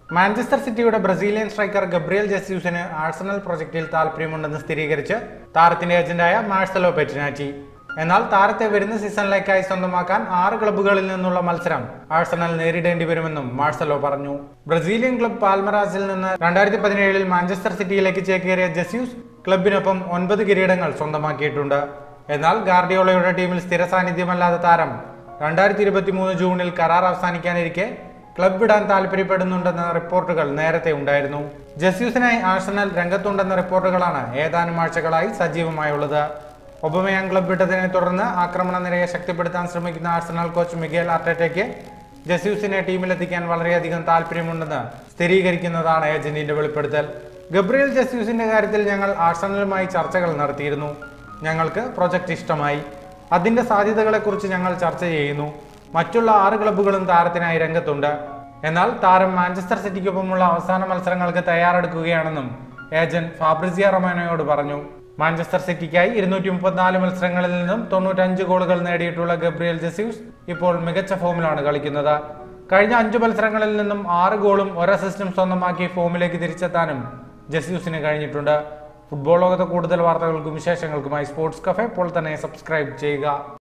Manchester സിറ്റിയുടെ Brazilian striker Gabriel ജെസ്യൂസിന് Arsenal പ്രൊജക്റ്റിൽ താല്പര്യമുണ്ടെന്ന് സ്ഥിരീകരിച്ച് താരത്തിന്റെ ഏജന്റായ മാഴ്സലോ പെറ്റിനാറ്റി എന്നാൽ താരത്തെ വരുന്ന സീസണിലേക്കായി സ്വന്തമാക്കാൻ ആറ് ക്ലബ്ബുകളിൽ നിന്നുള്ള മത്സരം ആഴ്സണൽ നേരിടേണ്ടി വരുമെന്നും മാഴ്സലോ പറഞ്ഞു ബ്രസീലിയൻ ക്ലബ് പാൽമറാസിൽ നിന്ന് രണ്ടായിരത്തി പതിനേഴിൽ മാഞ്ചസ്റ്റർ സിറ്റിയിലേക്ക് ചേക്കേറിയ ജെസ്യൂസ് ക്ലബിനൊപ്പം ഒൻപത് കിരീടങ്ങൾ സ്വന്തമാക്കിയിട്ടുണ്ട് എന്നാൽ ഗാർഡിയോളയുടെ ടീമിൽ സ്ഥിര സാന്നിധ്യമല്ലാത്ത താരം രണ്ടായിരത്തി ഇരുപത്തി മൂന്ന് ജൂണിൽ കരാർ അവസാനിക്കാനിരിക്കെ ക്ലബ് വിടാൻ താല്പര്യപ്പെടുന്നുണ്ടെന്ന റിപ്പോർട്ടുകൾ നേരത്തെ ഉണ്ടായിരുന്നു ജസ്യൂസിനായി ആഴ്സണൽ രംഗത്തുണ്ടെന്ന റിപ്പോർട്ടുകളാണ് ഏതാനും ആഴ്ചകളായി സജീവമായുള്ളത് ഒബമയാൻ ക്ലബ് വിട്ടതിനെ തുടർന്ന് ആക്രമണ നിരയെ ശക്തിപ്പെടുത്താൻ ശ്രമിക്കുന്ന ആഴ്സണൽ കോച്ച് മിഗേൽ ആർട്ടറ്റയ്ക്ക് ജസ്യൂസിനെ ടീമിലെത്തിക്കാൻ വളരെയധികം താല്പര്യമുണ്ടെന്ന് സ്ഥിരീകരിക്കുന്നതാണ് ഏജന്റിന്റെ വെളിപ്പെടുത്തൽ ഗബ്രിയൽ ജസ്യൂസിന്റെ കാര്യത്തിൽ ഞങ്ങൾ ആഴ്സണലുമായി ചർച്ചകൾ നടത്തിയിരുന്നു ഞങ്ങൾക്ക് പ്രൊജക്ട് ഇഷ്ടമായി അതിന്റെ സാധ്യതകളെക്കുറിച്ച് ഞങ്ങൾ ചർച്ച ചെയ്യുന്നു മറ്റുള്ള ആറ് ക്ലബ്ബുകളും താരത്തിനായി രംഗത്തുണ്ട് എന്നാൽ താരം മാഞ്ചസ്റ്റർ സിറ്റിക്കൊപ്പമുള്ള അവസാന മത്സരങ്ങൾക്ക് തയ്യാറെടുക്കുകയാണെന്നും ഏജന്റ് ഫാബ്രിസിയ റൊമാനോയോട് പറഞ്ഞു മാഞ്ചസ്റ്റർ സിറ്റിക്കായി ഇരുന്നൂറ്റി മുപ്പത്തിനാല് മത്സരങ്ങളിൽ നിന്നും തൊണ്ണൂറ്റഞ്ച് ഗോളുകൾ നേടിയിട്ടുള്ള ഗബ്രിയൽ ജെസ്യൂസ് ഇപ്പോൾ മികച്ച ഫോമിലാണ് കളിക്കുന്നത് കഴിഞ്ഞ അഞ്ചു മത്സരങ്ങളിൽ നിന്നും ആറ് ഗോളും ഒരു അസിസ്റ്റും സ്വന്തമാക്കി ഫോമിലേക്ക് തിരിച്ചെത്താനും ജെസ്യൂസിന് കഴിഞ്ഞിട്ടുണ്ട് ഫുട്ബോൾ ലോകത്തെ കൂടുതൽ വാർത്തകൾക്കും വിശേഷങ്ങൾക്കുമായി സ്പോർട്സ് കഫേ ഇപ്പോൾ തന്നെ സബ്സ്ക്രൈബ് ചെയ്യുക